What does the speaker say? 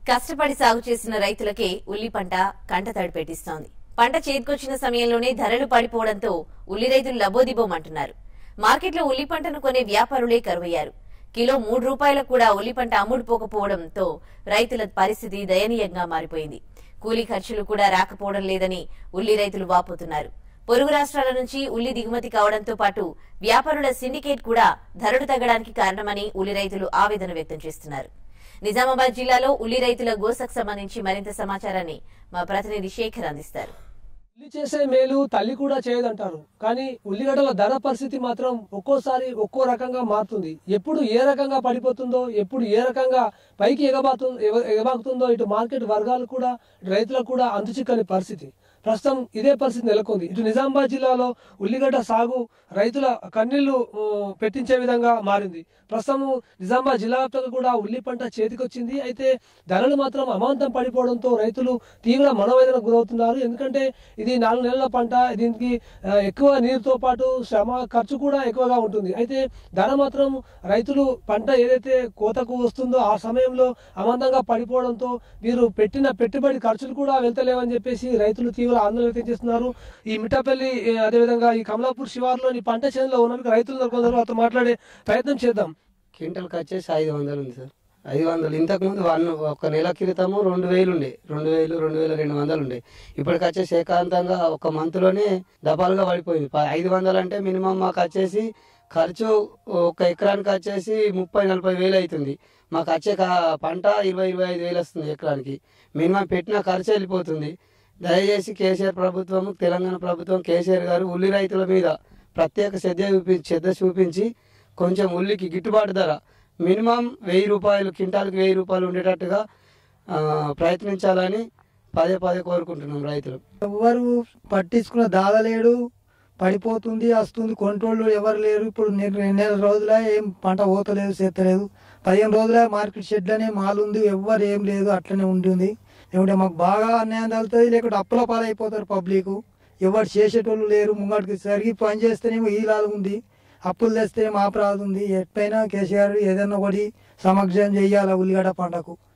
కష్టపడి సాగు చేసిన రైతులకే ఉల్లి పంట కంటతడి పెట్టిస్తోంది పంట చేతికొచ్చిన సమయంలోనే ధరలు పడిపోవడంతో ఉల్లి రైతులు లబోదిబోమంటున్నారు మార్కెట్లో ఉల్లి పంటను కొనే వ్యాపారులే కరువయ్యారు కిలో మూడు రూపాయలకు కూడా ఉల్లి పంట అమ్ముడుపోకపోవడంతో రైతుల పరిస్థితి దయనీయంగా మారిపోయింది కూలీ ఖర్చులు కూడా రాకపోవడం లేదని ఉల్లి రైతులు వాపోతున్నారు పొరుగు రాష్ట్రాల నుంచి ఉల్లి దిగుమతి కావడంతో పాటు వ్యాపారుల సిండికేట్ కూడా ధరలు తగ్గడానికి కారణమని ఉల్లి రైతులు ఆవేదన వ్యక్తం చేస్తున్నారు నిజామాబాద్ జిల్లాలో ఉల్లి రైతుల గోసకు సంబంధించి మరింత సమాచారాన్ని మా ప్రతినిధి శేఖర్ అందిస్తారు ఉల్లి చేసే మేలు తల్లి కూడా చేయదంటారు కానీ ఉల్లిగడ్డల ధర పరిస్థితి మాత్రం ఒక్కోసారి ఒక్కో రకంగా మారుతుంది ఎప్పుడు ఏ రకంగా పడిపోతుందో ఎప్పుడు ఏ రకంగా పైకి ఎగబాతు ఎగ- ఎగబాకుతుందో ఇటు మార్కెట్ వర్గాలు కూడా ఇటు రైతులకు కూడా అంతుచిక్కని పరిస్థితి ప్రస్తుతం ఇదే పరిస్థితి నెలకొంది ఇటు నిజామాబాద్ జిల్లాలో ఉల్లిగడ్డ సాగు రైతుల కన్నీళ్లు ఊ, పెట్టించే విధంగా మారింది ప్రస్తుతం నిజామాబాద్ జిల్లా వ్యాప్తంగా కూడా ఉల్లి పంట చేతికొచ్చింది అయితే ధరలు మాత్రం అమాంతం పడిపోవడంతో రైతులు తీవ్ర మనోవేదనకు గురవుతున్నారు ఎందుకంటే ఇది నాలుగు నెలల పంట దీనికి ఆ, ఎక్కువ నీరుతో పాటు శ్రమ ఖర్చు కూడా ఎక్కువగా ఉంటుంది అయితే ధర మాత్రం రైతులు పంట ఏదైతే కోతకు వస్తుందో ఆ సమయంలో అమాంతంగా పడిపోవడంతో వీరు పెట్టిన పెట్టుబడి ఖర్చులు కూడా వెళ్తలేవని చెప్పేసి రైతులు తీవ్ర ఆందోళన వ్యక్తం చేస్తున్నారు ఈ మిఠాపల్లి ఏ, అదేవిధంగా ఈ కమలాపూర్ శివారులోని పంట చేనులో ఉన్న రైతులు కొందరు వారితో మాట్లాడే ప్రయత్నం చేద్దాం క్వింటల్కి వచ్చేసి ఐదు వందలు ఉంది సార్ ఐదు వందలు ఇంతకుముందు వన్ ఒక నెల క్రితము రెండు వేలు ఉండే రెండు వేలు రెండు వేల రెండు వందలు ఉండే ఇప్పటికి వచ్చేసి ఏకాంతంగా ఒక మంత్లోనే డబాలుగా పడిపోయింది ప- ఐదు వందలు అంటే మినిమం మాకు వచ్చేసి ఖర్చు ఒక ఎకరానికి వచ్చేసి ముప్పై నలభై వేలు అవుతుంది మాకు వచ్చే కా- పంట ఇరవై ఇరవై ఐదు వేలు వస్తుంది ఎకరానికి మినిమం పెట్టిన ఖర్చు వెళ్ళిపోతుంది దయచేసి కేసీఆర్ ప్రభుత్వం తెలంగాణ ప్రభుత్వం కేసీఆర్ గారు ఉల్లి రైతుల మీద ప్రత్యేక శ్రద్ధ చూపించి శ్రద్ధ చూపించి కొంచెం ఉల్లికి గిట్టుబాటు ధర మినిమం వెయ్యి రూపాయలు క్వింటాల్కి వెయ్యి రూపాయలు ఉండేటట్టుగా ఆ, ప్రయత్నించాలని పదే పదే కోరుకుంటున్నాం రైతులు ఎవరు పట్టించుకున్న దాదలేడు పడిపోతుంది వస్తుంది కొంట్రోళ్ళు ఎవరు లేరు ఇప్పుడు నెల రెండు నెలల రోజుల ఏం పంట పోతలేదు చేస్తలేదు పదిహేను రోజుల మార్కెట్ షెడ్లనే మాల్ ఉంది ఎవ్వరు ఏం లేదు అట్లనే ఉంటుంది ఏమంటే మాకు బాగా అన్యాయం తగులుతుంది లేకుంటే అప్పుల పాలైపోతారు పబ్లిక్ ఎవరు చేసేటోళ్ళు లేరు ముంగటికి సరిగి పని చేస్తేనేమో ఈ లాగా ఉంది అప్పులు తెస్తేనేమో ఆపరాదు ఉంది ఎట్లయినా కేసీఆర్ ఏదైనా ఒకటి సమక్షం చెయ్యాలి ఉల్లిగడ్డ పంటకు